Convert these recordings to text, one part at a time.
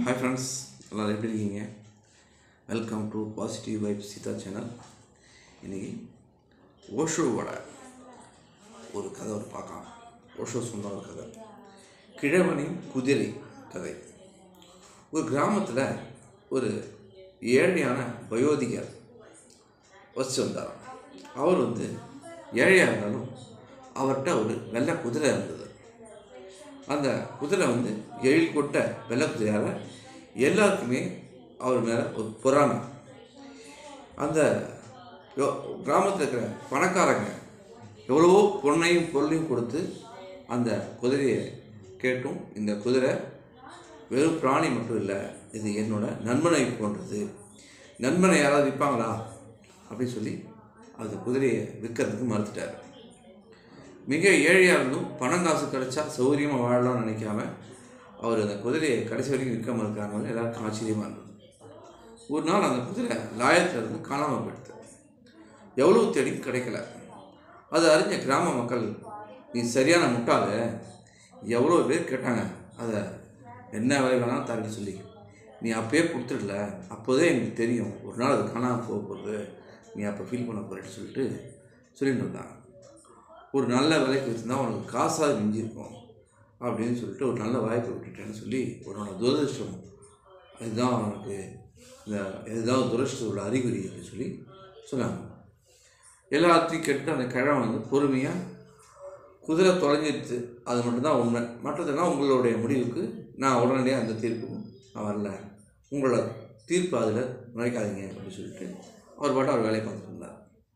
hi friends எல்லோரும் எப்படி இருக்கீங்க welcome to positive vibe Seetha channel இன்றைக்கி ஓஷோவோட ஒரு கதை ஒரு பார்க்கலாம் ஓஷோ சொன்ன ஒரு கதை கிழவனின் குதிரை கதை ஒரு கிராமத்தில் ஒரு ஏழையான வயோதிகர் வச்சு வந்தார் அவர் வந்து ஏழையாக இருந்தாலும் அவர்கிட்ட ஒரு வெள்ளை குதிரை இருந்தது அந்த குதிரை வந்து எழில் கொட்ட வெள்ளை குதிரையால் எல்லாருக்குமே அவர் மேலே ஒரு புராணம் அந்த யோ- கிராமத்தில் இருக்கிற பணக்காரங்க எவ்வளவோ பொண்ணையும் பொருளையும் கொடுத்து அந்த குதிரையை கேட்டும் இந்த குதிரை வெறும் பிராணி மட்டும் இல்லை இது என்னோட நண்பனை போன்றது நண்பனை யாராவது விற்பாங்களா அப்படின்னு சொல்லி அந்த குதிரையை விற்கிறதுக்கு மறுத்துட்டார் மிக ஏழையாக இருந்தும் பணம் காசு கிடைச்சா சௌகரியமாக வாழலாம்னு நினைக்காம அவர் அந்த குதிரையை கடைசி வரைக்கும் விற்க மறுக்கிறாங்க எல்லாருக்கும் ஆச்சரியமாக இருந்தது ஒரு நாள் அந்த குதிரை லாயத்தில் இருந்து காணாமல் போயிடுது எவ்வளோ தேடி கிடைக்கல அது அறிஞ்ச கிராம மக்கள் நீ சரியான முட்டாள எவ்வளோ பேர் கேட்டாங்க அதை என்ன விலை வேணாலும் தரேன்னு சொல்லி நீ அப்பயே கொடுத்துடல அப்போதே எனக்கு தெரியும் ஒரு நாள் அது காணாமல் போக போகுது நீ அப்போ ஃபீல் பண்ண போகிறேன்னு சொல்லிட்டு சொல்லிட்டு இருந்தாங்க ஒரு நல்ல விலைக்கு வச்சுருந்தா உனக்கு காசாக மிஞ்சிருக்கும் அப்படின்னு சொல்லிட்டு ஒரு நல்ல வாய்ப்பை விட்டுட்டேன்னு சொல்லி உன்னோட துரதிருஷ்டம் இதுதான் உனக்கு இந்த இதுதான் துரதிருஷ்டத்தோட அறிகுறி அப்படின்னு சொல்லி சொன்னாங்க எல்லாத்தையும் கேட்டு அந்த கிழவன் வந்து பொறுமையாக குதிரை தொலைஞ்சிருச்சு அது மட்டும்தான் உண்மை மற்றதெல்லாம் உங்களுடைய முடிவுக்கு நான் உடனடியாக அந்த தீர்ப்புக்கும் நான் வரல உங்களோட தீர்ப்பு அதில் நுழைக்காதீங்க அப்படின்னு சொல்லிட்டு அவர் பாட்டு அவர் வேலையை பார்த்துட்டு இருந்தார்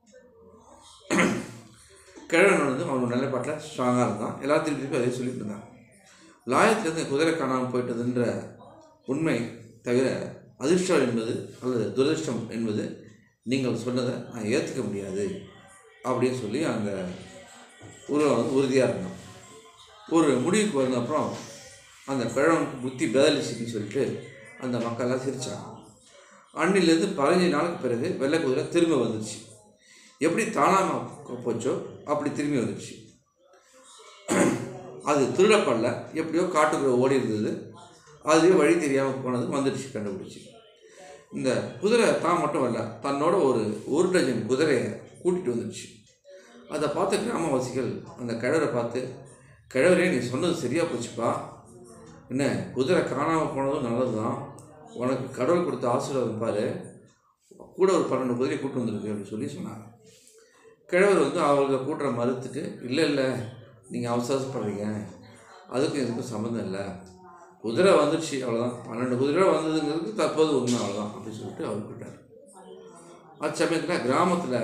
கிழவன் வந்து அவனோட நிலைப்பாட்டில் ஸ்ட்ராங்காக இருந்தான் எல்லாத்தையும் திருப்பி அதே சொல்லிட்டு இருந்தான் லாயத்திலேருந்து குதிரை காணாமல் போயிட்டதுன்ற உண்மை தவிர அதிர்ஷ்டம் என்பது அல்லது துரதிர்ஷ்டம் என்பது நீங்கள் சொன்னதை நான் ஏற்றுக்க முடியாது அப்படின்னு சொல்லி அந்த உருவம் வந்து உறுதியாக இருந்தான் ஒரு முடிவுக்கு வந்த அப்புறம் அந்த கிழவனுக்கு புத்தி பேதலிச்சுன்னு சொல்லிட்டு அந்த மக்கள்லாம் சிரித்தாங்க அன்னிலேருந்து பதினஞ்சு நாளுக்கு பிறகு வெள்ளை குதிரை திரும்ப வந்துச்சு எப்படி தானாக போச்சோ அப்படி திரும்பி வந்துச்சு அது திருடப்படல எப்படியோ காட்டுக்குள்ள ஓடி இருந்தது அதுவே வழி தெரியாமல் போனது வந்துடுச்சு கண்டுபிடிச்சி இந்த குதிரை தான் மட்டும் வரல தன்னோட ஒரு ஒரு டஜன் குதிரையை கூட்டிகிட்டு வந்துடுச்சு அதை பார்த்த கிராமவாசிகள் அந்த கிழவரை பார்த்து கிழவரே நீ சொன்னது சரியாக போச்சுப்பா என்ன குதிரை காணாமல் போனதும் நல்லது தான் உனக்கு கடவுள் கொடுத்த ஆசீர்வாதம் பாரு கூட ஒரு பன்னெண்டு குதிரையை கூட்டு வந்திருக்கு அப்படின்னு சொல்லி சொன்னாங்க கிழவர் வந்து அவங்க கூட்டுற மறுத்துட்டு இல்லை இல்லை நீங்கள் அவசரப்படுறீங்க அதுக்கும் இதுக்கும் சம்மந்தம் இல்லை குதிரை வந்துடுச்சு அவ்வளோதான் பன்னெண்டு குதிரை வந்ததுங்கிறது தற்போது உண்மை அவ்வளோதான் அப்படின்னு சொல்லிட்டு அவர் போயிட்டார் அச்சமயத்தில் கிராமத்தில்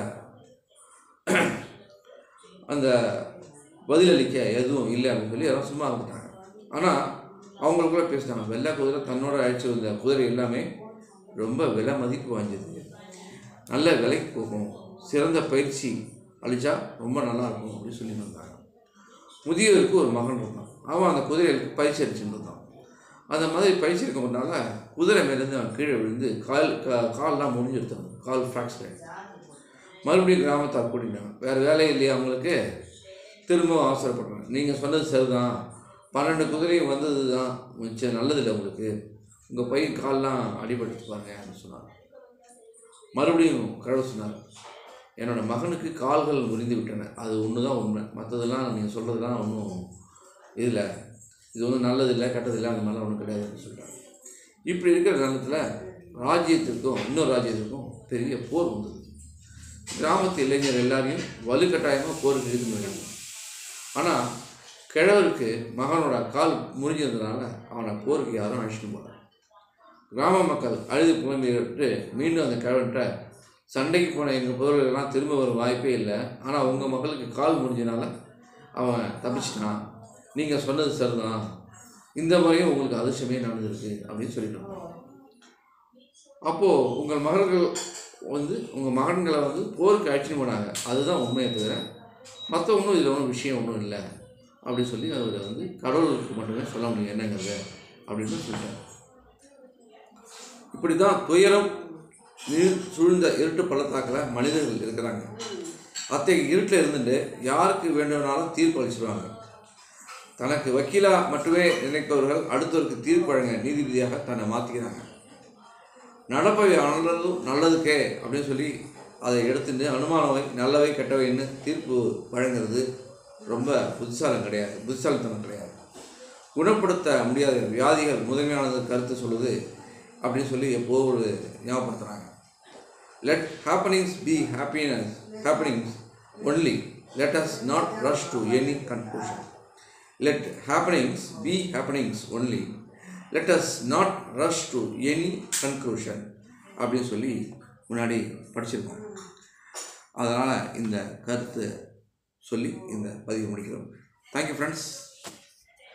அந்த பதிலளிக்க எதுவும் இல்லை அப்படின்னு சொல்லி எல்லாம் சும்மா இருந்துட்டாங்க ஆனால் அவங்களுக்குள்ள பேசினாங்க வெள்ளை குதிரை தன்னோட அழைச்சி வந்த குதிரை எல்லாமே ரொம்ப விலை மதிப்பு வாய்ந்தது நல்ல விலைக்கு போகும் சிறந்த பயிற்சி அளித்தா ரொம்ப நல்லா இருக்கும் அப்படின்னு சொல்லி வந்தாங்க முதியவருக்கு ஒரு மகன் இருந்தான் அவன் அந்த குதிரைகளுக்கு பயிற்சி அடிச்சுட்டு இருந்தான் அந்த மாதிரி பயிற்சி இருக்கறதுனால குதிரை மேலேருந்து அவன் கீழே விழுந்து கால் கா கால்லாம் முடிஞ்சு எடுத்தாங்க கால் ஃப்ராக்சர் மறுபடியும் கிராமத்தார் கூட்டினாங்க வேறு வேலை இல்லையா அவங்களுக்கு திரும்பவும் அவசரப்படுறாங்க நீங்கள் சொன்னது சரிதான் பன்னெண்டு குதிரையும் வந்தது தான் மிச்சம் நல்லதில்லை உங்களுக்கு உங்கள் பையன் கால்லாம் அடிபட்டு பாருங்க அப்படின்னு சொன்னாங்க மறுபடியும் கடவுள் சொன்னார் என்னோட மகனுக்கு கால்கள் முறிந்து விட்டன அது ஒன்று தான் உண்மை மற்றதெல்லாம் நீங்கள் சொல்கிறதெல்லாம் ஒன்றும் இதில் இது ஒன்றும் நல்லதில்லை கெட்டதில்லை அந்த மாதிரிலாம் ஒன்றும் கிடையாதுன்னு சொல்லிட்டாங்க இப்படி இருக்கிற காலத்தில் ராஜ்யத்திற்கும் இன்னொரு ராஜ்யத்திற்கும் பெரிய போர் வந்தது கிராமத்து இளைஞர் எல்லாரையும் வலுக்கட்டாயமாக போருக்கு இழுத்து போயிட்டாங்க ஆனால் கிழவருக்கு மகனோட கால் முறிஞ்சதுனால அவனை போருக்கு யாரும் அழைச்சிட்டு போனாங்க கிராம மக்கள் அழுது புலம்பிட்டு மீண்டும் அந்த கிழவன்கிட்ட சண்டைக்கு போன எங்கள் பொருள்கள்லாம் திரும்ப வரும் வாய்ப்பே இல்லை ஆனால் உங்கள் மக்களுக்கு கால் முடிஞ்சனால அவன் தப்பிச்சிட்டான் நீங்கள் சொன்னது சரிதான் இந்த முறையும் உங்களுக்கு அதிர்ஷ்டமே நடந்திருக்கு அப்படின்னு சொல்லிட்டு இருந்தான் அப்போது உங்கள் மகள்கள் வந்து உங்கள் மகன்களை வந்து போருக்கு அழைச்சிட்டு போனாங்க அதுதான் உண்மையை தவிர மற்ற ஒன்றும் இதில் ஒன்றும் விஷயம் ஒன்றும் இல்லை அப்படி சொல்லி அவர் வந்து கடவுளுக்கு மட்டுமே சொல்ல முடியும் என்னங்கிறத அப்படின்னு சொல்லிட்டார் இப்படி தான் துயரம் நீர் சூழ்ந்த இருட்டு பள்ளத்தாக்கில் மனிதர்கள் இருக்கிறாங்க அத்தகைய இருட்டில் இருந்துட்டு யாருக்கு வேண்டும்னாலும் தீர்ப்பு அளிச்சிருவாங்க தனக்கு வக்கீலா மட்டுமே நினைப்பவர்கள் அடுத்தவருக்கு தீர்ப்பு வழங்க நீதிபதியாக தன்னை மாற்றிக்கிறாங்க நடப்பவை நல்லதும் நல்லதுக்கே அப்படின்னு சொல்லி அதை எடுத்துட்டு அனுமானவை நல்லவை கெட்டவைன்னு தீர்ப்பு வழங்குறது ரொம்ப புத்திசாலம் கிடையாது புத்திசாலித்தனம் கிடையாது குணப்படுத்த முடியாத வியாதிகள் முதன்மையானது கருத்து சொல்லுது அப்படின்னு சொல்லி எப்போது ஒரு ஞாபகப்படுத்துகிறாங்க let happenings be happiness happenings only let us not rush to any conclusion let happenings be happenings only let us not rush to any conclusion அப்படின்னு சொல்லி முன்னாடி படிச்சிருக்கோம் அதனால் இந்த கருத்தை சொல்லி இந்த பதிவு முடிக்கிறோம் தேங்க்யூ ஃப்ரெண்ட்ஸ்